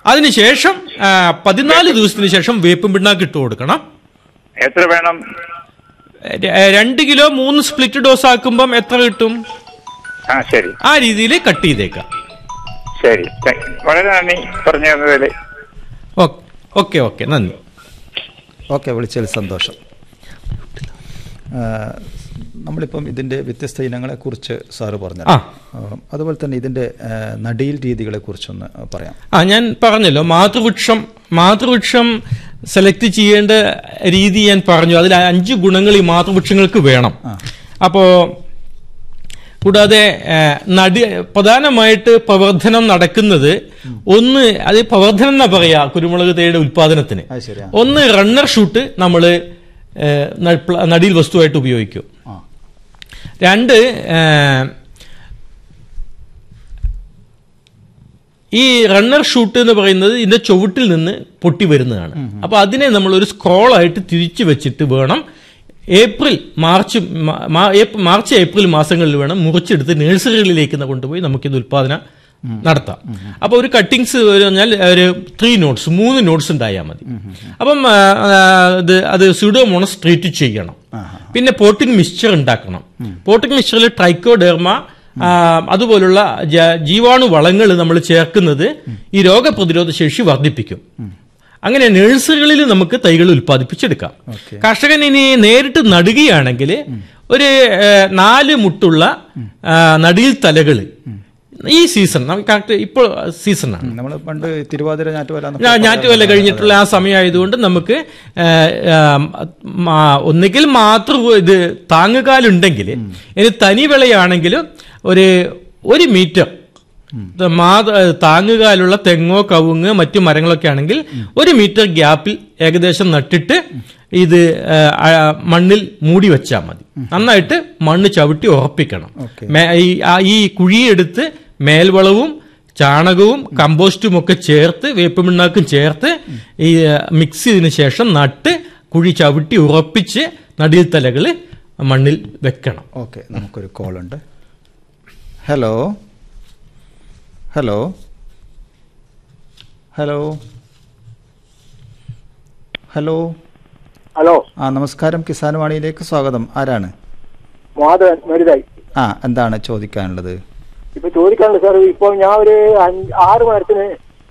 അതിനുശേഷം ആ, പതിനാല് ദിവസത്തിന് ശേഷം വേപ്പും പിണ്ണാക്ക് ഇട്ട് കൊടുക്കണം എത്ര വേണം ര- രണ്ട് കിലോ മൂന്ന് സ്പ്ലിറ്റ് ഡോസ് ആക്കുമ്പം എത്ര കിട്ടും ആ ശരി ആ രീതിയിൽ കട്ട് ചെയ്തേക്കാം ശരി താങ്ക്- വളരെ നന്ദി പറഞ്ഞു തന്നതിൽ ഓ- ഓക്കെ ഓക്കെ നന്ദി ഓക്കെ വിളിച്ചതിൽ സന്തോഷം ആ, നമ്മളിപ്പം ഇതിൻ്റെ വ്യത്യസ്ത ഇനങ്ങളെക്കുറിച്ച് സാറ് പറഞ്ഞു ആ. അതുപോലെ തന്നെ ഇതിൻ്റെ ആ, നടീൽ രീതികളെക്കുറിച്ചൊന്ന് പറയാം ആ ഞാൻ പറഞ്ഞല്ലോ മാതൃവൃക്ഷം മാതൃവൃക്ഷം സെലക്ട് ചെയ്യേണ്ട രീതി ഞാൻ പറഞ്ഞു അതിൽ അഞ്ച് ഗുണങ്ങൾ ഈ മാതൃവൃക്ഷങ്ങൾക്ക് വേണം അപ്പോ കൂടാതെ ആ, നടി പ്രധാനമായിട്ട് പ്രവർത്തനം നടക്കുന്നത് ഒന്ന് അത് പ്രവർത്തനം എന്നാ പറയാ കുരുമുളക് തേയുടെ ഉൽപാദനത്തിന് അത് ശരിയാ ഒന്ന് റണ്ണർ ഷൂട്ട് നമ്മൾ നടിയിൽ വസ്തുവായിട്ട് ഉപയോഗിക്കും ആ രണ്ട് ആ, ഈ റണ്ണർ ഷൂട്ട് എന്ന് പറയുന്നത് ഇതിന്റെ ചുവട്ടിൽ നിന്ന് പൊട്ടി വരുന്നതാണ് അപ്പൊ അതിനെ നമ്മൾ ഒരു സ്ക്രോളായിട്ട് തിരിച്ചു വെച്ചിട്ട് വേണം ഏപ്രിൽ മാർച്ച് മാ- മാ- ഏപ്രിൽ- മാർച്ച് ഏപ്രിൽ മാസങ്ങളിൽ വേണം മുറിച്ചെടുത്ത് നഴ്സറികളിലേക്ക് ന- കൊണ്ടുപോയി നമുക്കിത് ഉൽപാദനം നടത്താം അപ്പൊ ഒരു കട്ടിങ്സ് പറഞ്ഞാൽ ഒരു ത്രീ നോട്ട്സ് മൂന്ന് നോട്ട്സ് ഉണ്ടായാൽ മതി അപ്പം ആ, ആ, ഇത് അത് സ്യൂഡോമോണസ് ട്രീറ്റ് ചെയ്യണം പിന്നെ പോട്ടിംഗ് മിക്സ്ചർ ഉണ്ടാക്കണം പോട്ടിംഗ് മിക്സ്ചറിൽ ട്രൈക്കോഡെർമ ആ, അതുപോലുള്ള ജ- ജീവാണു വളങ്ങൾ നമ്മൾ ചേർക്കുന്നത് ഈ രോഗപ്രതിരോധ ശേഷി വർദ്ധിപ്പിക്കും അങ്ങനെ നഴ്സറികളിൽ നമുക്ക് തൈകൾ ഉൽപ്പാദിപ്പിച്ചെടുക്കാം ഓക്കെ. കർഷകൻ ഇനി നേരിട്ട് നടുകയാണെങ്കിൽ ഒരു ഏ, നാല് മുട്ടുള്ള ആ, നടിയിൽ തലകൾ ഈ സീസൺ നമുക്ക് കറക്റ്റ് ഇപ്പോൾ സീസണാണ് നമ്മൾ പണ്ട് തിരുവാതിര ഞാറ്റുവല എന്നൊക്കെ ഞാ- ഞാറ്റുവേല കഴിഞ്ഞിട്ടുള്ള ആ സമയമായതുകൊണ്ട് നമുക്ക് ആ, ആ, മാ- ഒന്നുകിൽ മാത്രം ഇത് താങ്ങുകാലുണ്ടെങ്കിൽ ഇനി തനി വിളയാണെങ്കിൽ ഒരു ഒരു മീറ്റർ ഇത് മാ- താങ്ങുകാലുള്ള തെങ്ങോ കവുങ്ങ് മറ്റു മരങ്ങളൊക്കെ ആണെങ്കിൽ ഒരു മീറ്റർ ഗ്യാപ്പിൽ ഏകദേശം നട്ടിട്ട് ഇത് ആ, ആ, മണ്ണിൽ മൂടി വെച്ചാൽ മതി നന്നായിട്ട് മണ്ണ് ചവിട്ടി ഉറപ്പിക്കണം ഓക്കെ. മേ- ഈ- ആ- ഈ കുഴിയെടുത്ത് മേൽവളവും ചാണകവും കമ്പോസ്റ്റും ഒക്കെ ചേർത്ത് വേപ്പുമിണ്ണാക്കും ചേർത്ത് ഈ മിക്സ് ചെയ്തതിനു ശേഷം നട്ട് കുഴി ചവിട്ടി ഉറപ്പിച്ച് നടിയിൽ തലകൾ മണ്ണിൽ വെക്കണം ഓക്കെ നമുക്കൊരു കോൾ ഉണ്ട് hello hello hello hello hello ആ നമസ്കാരം കിസാൻ വാണിയിലേക്ക് സ്വാഗതം ആരാണ് മാധവൻ മരുതായി ആ എന്താണ് ചോദിക്കാനുള്ളത് ഇപ്പൊ ചോദിക്കാനുണ്ട് സാർ ഇപ്പൊ ഞാൻ ഒരു അഞ്ച് ആറ് മരത്തിന്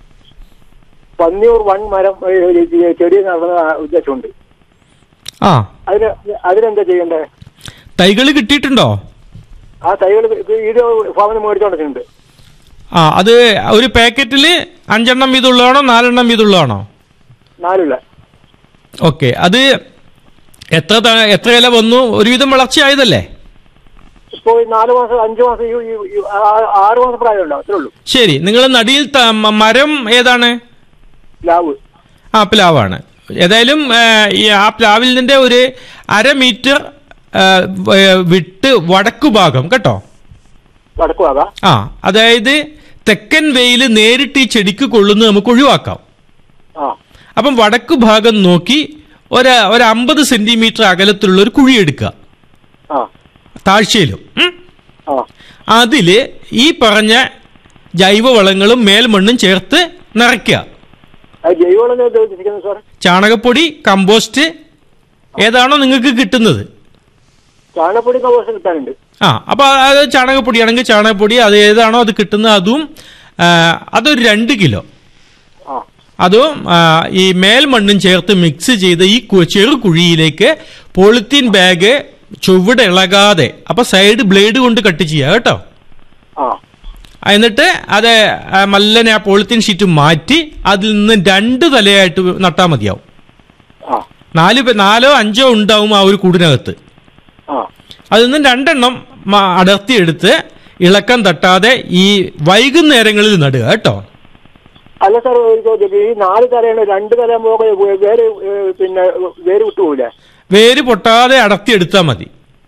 പന്നിയൂർ വൺ മരം ഏ, ഒരു ചെടി നടന്ന ഉദ്ദേശമുണ്ട് ആ അതിന് അതിനെന്താ ചെയ്യണ്ടേ തൈകൾ കിട്ടിയിട്ടുണ്ടോ ആ തൈകൾ ഇത് ഭവനം മേടിച്ചോണ്ടിട്ടുണ്ട് ആ അത് ഒരു പാക്കറ്റിൽ അഞ്ചെണ്ണം വീതമുള്ളതാണോ നാലെണ്ണം വീതമുള്ളതാണോ നാലുള്ള ഓക്കെ അത് എത്ര ത- എത്ര ഇല വന്നു ഒരുവിധം വളർച്ചയായതല്ലേ ഇപ്പൊ ഈ നാല് മാസം അഞ്ചു മാസം ഈ- ഈ- ഈ ആ- ആറ് മാസം പ്രായമുണ്ടോ അത്രേ ഉള്ളൂ ശരി നിങ്ങൾ നടിയിൽ ത- മ- മരം ഏതാണ് ലാവ് ആ പ്ലാവാണ് ഏതായാലും ആ, ഈ ആ പ്ലാവിൽ നിന്റെ ഒരു അര മീറ്റർ ആ, വ- വിട്ട് വടക്കു ഭാഗം കേട്ടോ വടക്കുവാകാം ആ അതായത് തെക്കൻ വെയിൽ നേരിട്ട് ഈ ചെടിക്ക് കൊള്ളുന്നത് നമുക്ക് ഒഴിവാക്കാം ആ അപ്പം വടക്കു ഭാഗം നോക്കി ഒരു ഒരു അമ്പത് സെന്റിമീറ്റർ അകലത്തിലുള്ള ഒരു കുഴി എടുക്കുക ആ താഴ്ചയിലും ഉം. ആ അതില് ഈ പറഞ്ഞ ജൈവവളങ്ങളും മേൽമണ്ണും ചേർത്ത് നിറയ്ക്കുക അത് ജൈവവളം എന്താ ഉദ്ദേശിക്കുന്നത് സാർ ചാണകപ്പൊടി കമ്പോസ്റ്റ് ഏതാണോ നിങ്ങൾക്ക് കിട്ടുന്നത് ചാണകപ്പൊടി കവോസം കിട്ടാനുണ്ട് ആ അപ്പൊ അത് ചാണകപ്പൊടിയാണെങ്കിൽ ചാണകപ്പൊടി അത് ഏതാണോ അത് കിട്ടുന്നത് അതും ആ, അതൊരു രണ്ട് കിലോ ആ അതും ആ, ഈ മേൽമണ്ണും ചേർത്ത് മിക്സ് ചെയ്ത് ഈ കു- ചെറു കുഴിയിലേക്ക് പോളിത്തീൻ ബാഗ് ചുവട് ഇളകാതെ അപ്പൊ സൈഡ് ബ്ലേഡ് കൊണ്ട് കട്ട് ചെയ്യുക കേട്ടോ ആ ആ, എന്നിട്ട് അത് ആ മല്ലനെ ആ പോളിത്തീൻ ഷീറ്റ് മാറ്റി അതിൽ നിന്ന് രണ്ട് തലയായിട്ട് നട്ടാൽ മതിയാവും ആ നാല് പേ- നാലോ അഞ്ചോ ഉണ്ടാവും ആ ഒരു കൂടിനകത്ത് ആ അതിൽ നിന്ന് രണ്ടെണ്ണം മ- അടർത്തിയെടുത്ത് ഇളക്കം തട്ടാതെ ഈ വൈകുന്നേരങ്ങളിൽ നടുക കേട്ടോ അല്ല സാർ ഒരു ചോദ്യം ഈ നാല് തലയാണ് രണ്ട് തല പോകുമ്പോൾ വേര് ഏ, പിന്നെ വേര് വിട്ടുപോകില്ലേ വേര് പൊട്ടാതെ അടർത്തിയെടുത്താൽ മതി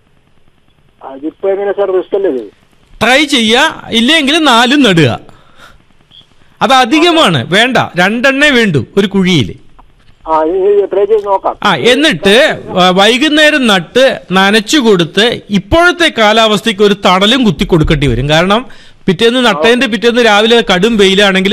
അതിപ്പോ എങ്ങനെ സാർ റിസ്ക് അല്ലേ ഇത് ട്രൈ ചെയ്യുക ഇല്ലെങ്കിൽ നാലും നടുക അത് അധികമാണ് വേണ്ട രണ്ടെണ്ണേ വേണ്ടു ഒരു കുഴിയിൽ ആ ഇനി ട്രൈ ചെയ്ത് നോക്കാം ആ എന്നിട്ട് വ- വൈകുന്നേരം നട്ട് നനച്ചു കൊടുത്ത് ഇപ്പോഴത്തെ കാലാവസ്ഥയ്ക്ക് ഒരു തണലും കുത്തി കൊടുക്കേണ്ടി വരും കാരണം പിറ്റേന്ന് നട്ടതിന്റെ പിറ്റേന്ന് രാവിലെ കടും വെയിലാണെങ്കിൽ